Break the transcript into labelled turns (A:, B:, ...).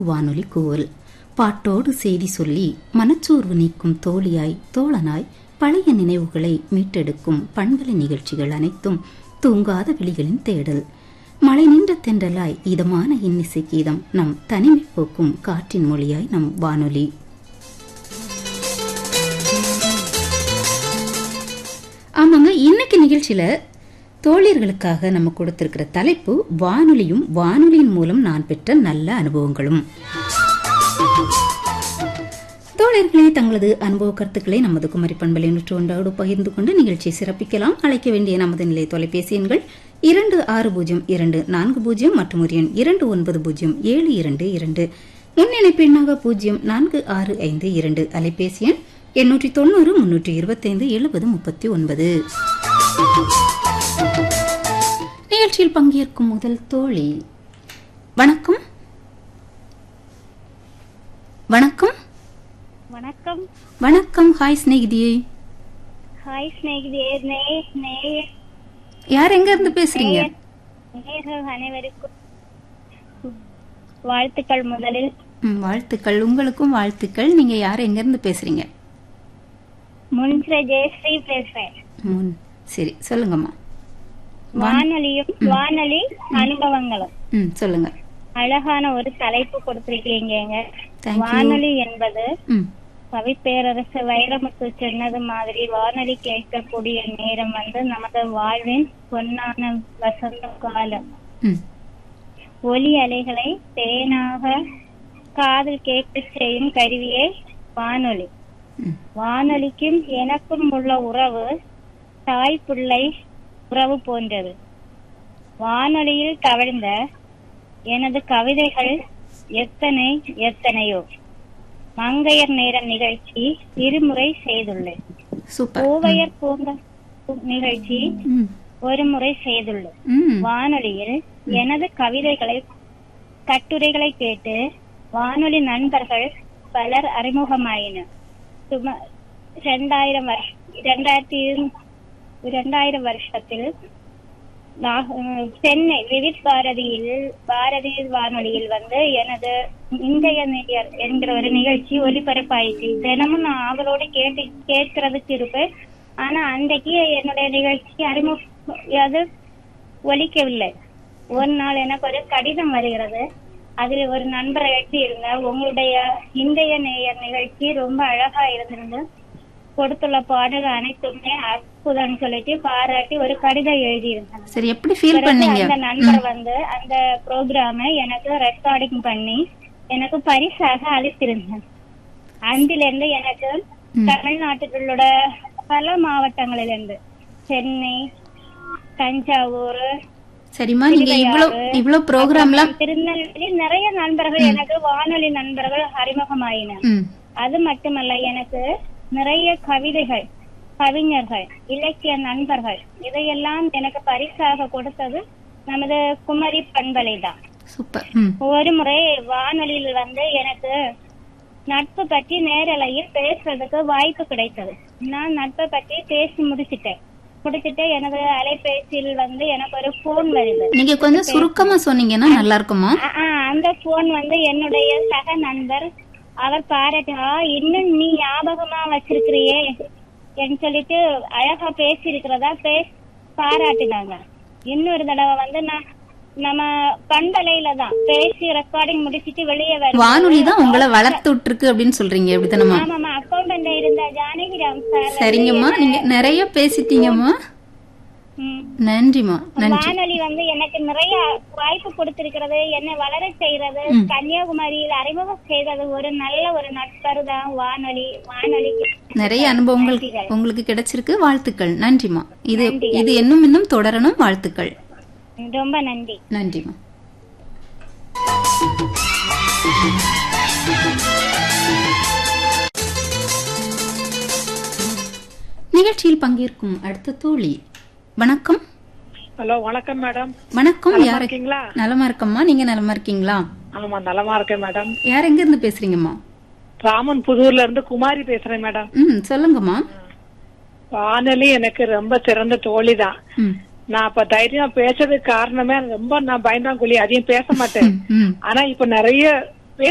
A: வானொலி கூவல் பாட்டோடு செய்தி சொல்லி மனச்சோர்வு நீக்கும் தோழியாய் தோழனாய் பழைய நினைவுகளை மீட்டெடுக்கும் பண்பலை நிகழ்ச்சிகள் அனைத்தும் தூங்காத விழிகளின் தேடல் மழை நின்ற தென்றலாய் இதமான இன்னிசை கீதம் நம் தனிமை போக்கும் காற்றின் மொழியாய் நம் வானொலி ஆமாங்க இன்னைக்கு நிகழ்ச்சியில தோழியர்களுக்காக நம்ம கொடுத்திருக்கிற தலைப்பு வானொலியும் வானொலியின் மூலம் நான் பெற்ற நல்ல அனுபவங்களும் தோழர்களே தங்களது அனுபவ கருத்துக்களை நமது குமரி பண்பலை நூற்று ஒன்றோடு பகிர்ந்து கொண்டு நிகழ்ச்சியை சிறப்பிக்கலாம் அழைக்க வேண்டிய நமது நிலை தொலைபேசி எண்கள் இரண்டு ஆறு பூஜ்ஜியம் இரண்டு நான்கு பூஜ்ஜியம் மற்றும் ஒரு எண் இரண்டு ஒன்பது பூஜ்ஜியம் ஏழு இரண்டு இரண்டு முன்னிணைப்பு எண்ணாக பூஜ்ஜியம் நான்கு ஆறு ஐந்து இரண்டு அலைபேசி எண் எண்ணூற்றி தொண்ணூறு முன்னூற்றி இருபத்தைந்து எழுபது முப்பத்தி ஒன்பது நிகழ்ச்சியில் பங்கேற்கும் முதல் தோழி வணக்கம் வணக்கம்
B: வணக்கம்
A: வணக்கம் ஹாய் ஸ்நேகிதியே
B: ஹாய் ஸ்நேகிதே நே நேய
A: யார் எங்க இருந்து பேசுறீங்க
B: நேயர்கள் அனைவருக்கும் வாழ்த்துக்கள் முதலில்
A: ம், வாழ்த்துக்கள் உங்களுக்கும் வாழ்த்துக்கள் நீங்க யார் எங்க இருந்து பேசுறீங்க
B: முன்சிர ஜெயஸ்ரீ பேசுறேன்
A: ம், சரி சொல்லுங்கம்மா
B: வானொலியும் வானொலி அனுபவங்களும்
A: ம் சொல்லுங்க
B: அழகான ஒரு தலைப்பு கொடுத்திருக்கீங்க
A: Thank you.
B: வானொலி என்பது
A: ம்
B: கவிப்பேரரசு வைரமுத்து சொன்னது மாதிரி வானொலி கேட்கக்கூடிய நேரம் வந்து நமது வாழ்வின் பொன்னான வசந்த காலம்
A: ம்
B: ஒலி அலைகளை தேனாக காதில் கேட்கச் செய்யும் கருவியே வானொலி
A: ம்
B: வானொலிக்கும் எனக்கும் உள்ள உறவு தாய் பிள்ளை உறவு போன்றது வானொலியில் தவழ்ந்த எனது கவிதைகள் எத்தனை எத்தனையோ மங்கையர் நேரம் நிகழ்ச்சி இருமுறை செய்துள்ளேன்
A: சூப்பர்
B: பூவையர் பூங்க நிகழ்ச்சி
A: ம்
B: ஒரு முறை செய்துள்ளேன்
A: ம்
B: வானொலியில் எனது கவிதைகளை கட்டுரைகளை கேட்டு வானொலி நண்பர்கள் பலர் அறிமுகமாயினர் சும இரண்டாயிரம் வருஷ இரண்டாயிரத்தி இரண்டாயிரம் வருஷத்தில் நா- அஹ் சென்னை விவித் பாரதியில் பாரதி வானொலியில் வந்து எனது இந்திய நேயர் என்கிற ஒரு நிகழ்ச்சி ஒலிபரப்பாயிடுச்சு தினமும் நான் அவளோட கேட்டு கேட்கறதுக்கு இருப்பேன் ஆனா அன்றைக்கு என்னுடைய நிகழ்ச்சி அறிமுக அது ஒலிக்கவில்லை ஒரு நாள் எனக்கு ஒரு கடிதம் வருகிறது அதில் ஒரு நண்பரை எழுதியிருந்த உங்களுடைய இந்திய நேயர் நிகழ்ச்சி ரொம்ப அழகா இருந்திருந்து கொடுத்துள்ள பாடல் அனைத்துமே அற்புதம் சொல்லிட்டு பாராட்டி ஒரு கடிதம் எழுதியிருந்தாங்க
A: சரி எப்படி ஃபீல்
B: பிறகு
A: பண்ணீங்க
B: அந்த நண்பர் வந்து அந்த ப்ரோக்ராம எனக்கு ரெக்கார்டிங் பண்ணி எனக்கு பரிசாக அளித்திருந்தாங்க அன்றிலிருந்து எனக்கு தமிழ்நாட்டிலுள்ள பல மாவட்டங்களிலிருந்து சென்னை தஞ்சாவூர்
A: சரிம்மா நீங்க இவ்ளோ இவ்ளோ ப்ரோக்ராம்லாம்
B: திருநெல்வேலி நிறைய நண்பர்கள் எனக்கு வானொலி நண்பர்கள் அறிமுகமாயினர்
A: ம்
B: அது மட்டுமல்ல எனக்கு நிறைய கவிதைகள் கவிஞர்கள் இலக்கிய நண்பர்கள் இதையெல்லாம் எனக்கு பரிசாக கொடுத்தது நமது குமரி பண்பலை தான்
A: சூப்பர் ம்
B: ஒரு முறை வானொலியில் வந்து எனக்கு நட்பு பற்றி நேரலையில் பேசுறதுக்கு வாய்ப்பு கிடைத்தது நான் நட்பை பற்றி பேசி முடிச்சிட்டேன் முடிச்சிட்டு எனது அலைபேசியில் வந்து எனக்கு ஒரு போன் வருது
A: நீங்க கொஞ்சம் சுருக்கமா சொன்னீங்கன்னா நல்லா இருக்குமா
B: ஆ, ஆ, அந்த போன் வந்து என்னுடைய சக நண்பர் அவர் பாராட்டா இன்னும் நீ ஞாபகமா வச்சிருக்கிறியே என்று சொல்லிட்டு அழகா பேசி இருக்கிறதா பேசி பாராட்டினாங்க இன்னொரு தடவை வந்து நான் நம்ம பண்பலையில தான் பேசி ரெக்கார்டிங் முடிச்சிட்டு வெளியே வரும்
A: வானொலி தான் உங்களை வளர்த்து விட்டுருக்கு அப்படின்னு சொல்றீங்க எப்படித்தானம்மா
B: ஆமாமா அக்கௌண்டன்ட் இருந்த ஜானகிராம் சார் வந்து
A: சரிங்கம்மா நீங்க நிறைய பேசிட்டீங்கம்மா
B: ம்,
A: நன்றிம்மா நன்றி
B: வானொலி வந்து எனக்கு நிறைய வாய்ப்பு கொடுத்திருக்கிறது என்னை வளர செய்யறது கன்னியாகுமரியில் அறிமுகம் செய்தது ஒரு நல்ல ஒரு நட்பர் தான் வானொலி வானொலிக்கு
A: நிறைய அனுபவங்கள் உங்களுக்கு கிடைச்சிருக்கு வாழ்த்துக்கள் நன்றிம்மா இது இது இன்னும் இன்னும் தொடரணும் வாழ்த்துக்கள்
B: ரொம்ப நன்றி
A: நன்றிம்மா நிகழ்ச்சியில் பங்கேற்கும் அடுத்த தோழி வணக்கம்
C: ஹலோ வணக்கம் மேடம்
A: வணக்கம்
C: நலமா
A: யாரு
C: இருக்கீங்களா
A: நலமா இருக்கம்மா நீங்க நலமா இருக்கீங்களா
C: ஆமா நலமா இருக்கேன் மேடம்
A: யார் எங்க இருந்து பேசுறீங்கம்மா
C: ராமன் புதூர்ல இருந்து குமாரி பேசுறேன் மேடம்
A: ம் சொல்லுங்கம்மா
C: வானொலி எனக்கு ரொம்ப சிறந்த தோழி தான்
A: ம்
C: நான் அப்ப தைரியமா பேசுறதுக்கு காரணமே ரொம்ப நான் பயந்தாங்குழி அதிகம் பேச மாட்டேன்
A: ம்
C: ஆனா இப்ப நிறைய